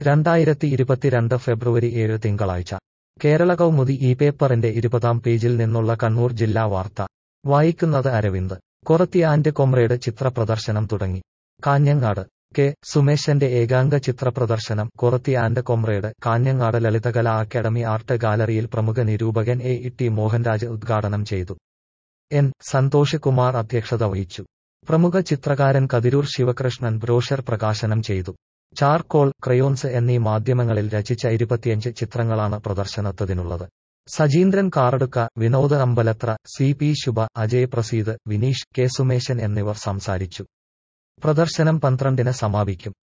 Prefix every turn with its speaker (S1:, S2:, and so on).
S1: രണ്ടായിരത്തി ഇരുപത്തിരണ്ട് ഫെബ്രുവരി ഏഴ് തിങ്കളാഴ്ച കേരള കൗമുദി ഈ പേപ്പറിന്റെ ഇരുപതാം പേജിൽ നിന്നുള്ള കണ്ണൂർ ജില്ലാ വാർത്ത വായിക്കുന്നത് അരവിന്ദ് കൊറത്തി ആൻഡ് കൊമ്രേഡ് ചിത്ര പ്രദർശനം തുടങ്ങി കാഞ്ഞങ്ങാട് കെ സുമേശന്റെ ഏകാംഗ ചിത്ര പ്രദർശനം കൊറത്തി and comrade Kanhangad Lalithakala academy art ഗാലറിയിൽ പ്രമുഖ നിരൂപകൻ എ ഇ ടി മോഹൻരാജ് ഉദ്ഘാടനം ചെയ്തു എൻ സന്തോഷ് കുമാർ അധ്യക്ഷത വഹിച്ചു പ്രമുഖ ചിത്രകാരൻ കതിരൂർ ശിവകൃഷ്ണൻ ബ്രോഷർ പ്രകാശനം ചെയ്തു ചാർക്കോൾ ക്രയോൺസ് എന്നീ മാധ്യമങ്ങളിൽ രചിച്ച ഇരുപത്തിയഞ്ച് ചിത്രങ്ങളാണ് പ്രദർശനത്തതിനുള്ളത് Sajeendran Karadukka Vinod Ambalathara C P Shubha Ajay Praseed Vineesh K Sumeshan എന്നിവർ സംസാരിച്ചു പ്രദർശനം പന്ത്രണ്ടിന് സമാപിക്കും